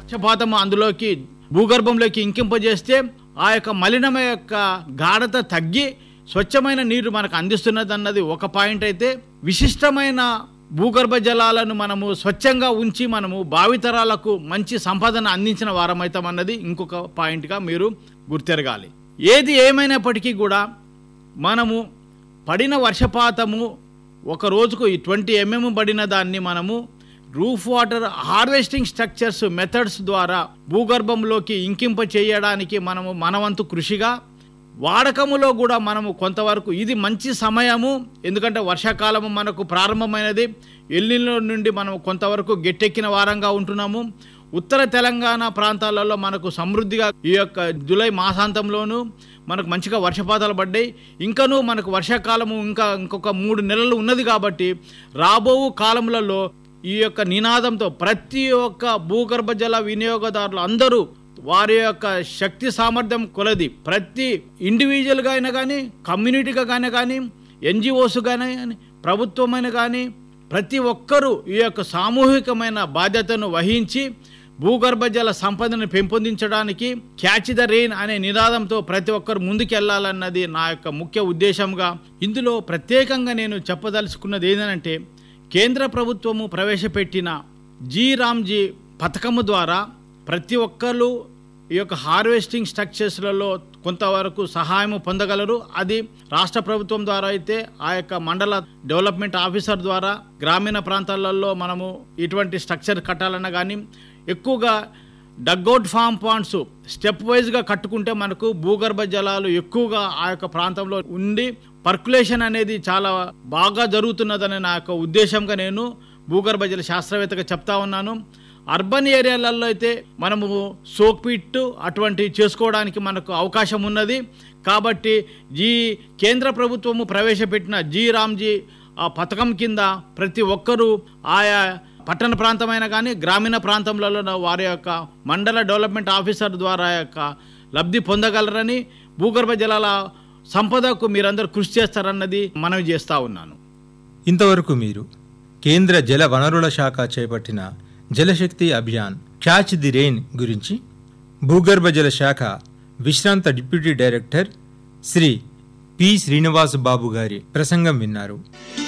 వర్షపాతం అందులోకి భూగర్భంలోకి ఇంకింపజేస్తే ఆ యొక్క మలినం యొక్క గాఢత తగ్గి స్వచ్ఛమైన నీరు మనకు అందిస్తున్నది అన్నది ఒక పాయింట్ అయితే విశిష్టమైన భూగర్భ జలాలను మనము స్వచ్ఛంగా ఉంచి మనము భావితరాలకు మంచి సంపదన అందించిన వారమవుతామన్నది ఇంకొక పాయింట్గా మీరు గుర్తెరగాలి ఏది ఏమైనప్పటికీ కూడా మనము పడిన వర్షపాతము ఒక రోజుకు ట్వంటీ ఎంఎం పడిన దాన్ని మనము roof water harvesting structures methods ద్వారా భూగర్భంలోకి ఇంకింప చేయడానికి మనము మనవంతు కృషిగా వాడకములో కూడా మనము కొంతవరకు ఇది మంచి సమయము ఎందుకంటే వర్షాకాలము మనకు ప్రారంభమైనది ఎల్లిలో నుండి మనం కొంతవరకు గట్టెక్కిన వారంగా ఉంటున్నాము ఉత్తర తెలంగాణ ప్రాంతాలలో మనకు సమృద్ధిగా ఈ యొక్క జూలై మాసాంతంలోనూ మనకు మంచిగా వర్షపాతాలు పడ్డాయి ఇంకనూ మనకు వర్షాకాలము ఇంకా ఇంకొక మూడు నెలలు ఉన్నది కాబట్టి రాబో కాలములలో ఈ యొక్క నినాదంతో ప్రతి ఒక్క భూగర్భ జల వినియోగదారులు అందరూ వారి యొక్క శక్తి సామర్థ్యం కొలది ప్రతి ఇండివిజువల్గా అయినా కానీ కమ్యూనిటీగా కానీ కానీ ఎన్జిఓస్ కానీ ప్రభుత్వమైన కానీ ప్రతి ఒక్కరూ ఈ యొక్క సామూహికమైన బాధ్యతను వహించి భూగర్భ జల సంపదను పెంపొందించడానికి క్యాచ్ ద రెయిన్ అనే నినాదంతో ప్రతి ఒక్కరు ముందుకెళ్లాలన్నది నా యొక్క ముఖ్య ఉద్దేశంగా ఇందులో ప్రత్యేకంగా నేను చెప్పదలుచుకున్నది ఏంటంటే కేంద్ర ప్రభుత్వము ప్రవేశపెట్టిన జీ రామ్జీ పథకము ద్వారా ప్రతి ఒక్కరు ఈ యొక్క హార్వెస్టింగ్ స్ట్రక్చర్స్లలో కొంతవరకు సహాయం పొందగలరు అది రాష్ట్ర ప్రభుత్వం ద్వారా అయితే ఆ యొక్క మండల డెవలప్మెంట్ ఆఫీసర్ ద్వారా గ్రామీణ ప్రాంతాలలో మనము ఇటువంటి స్ట్రక్చర్ కట్టాలన్నా కానీ ఎక్కువగా డగ్అవుట్ ఫామ్ పాండ్స్ స్టెప్ వైజ్గా కట్టుకుంటే మనకు భూగర్భ జలాలు ఎక్కువగా ఆ యొక్క ప్రాంతంలో ఉండి పర్కులేషన్ అనేది చాలా బాగా జరుగుతున్నదని నా యొక్క ఉద్దేశంగా నేను భూగర్భ జల శాస్త్రవేత్తగా చెప్తా ఉన్నాను అర్బన్ ఏరియాలలో అయితే మనము సోక్ పిట్ అటువంటివి చేసుకోవడానికి మనకు అవకాశం ఉన్నది కాబట్టి ఈ కేంద్ర ప్రభుత్వము ప్రవేశపెట్టిన జీ రామ్జీ ఆ పథకం కింద ప్రతి ఒక్కరూ ఆయా పట్టణ ప్రాంతమైన కానీ గ్రామీణ ప్రాంతంలో వారి యొక్క మండల డెవలప్మెంట్ ఆఫీసర్ ద్వారా యొక్క లబ్ధి పొందగలరని భూగర్భ జలాల సంపదకు మీరందరూ కృషి చేస్తారన్నది మనవి చేస్తా ఉన్నాను ఇంతవరకు మీరు కేంద్ర జల వనరుల శాఖ చేపట్టిన Jal Shakti Abhiyan catch the rain గురించి భూగర్భ జల శాఖ విశ్రాంత deputy director Sri P Srinivas Babu గారి ప్రసంగం విన్నారు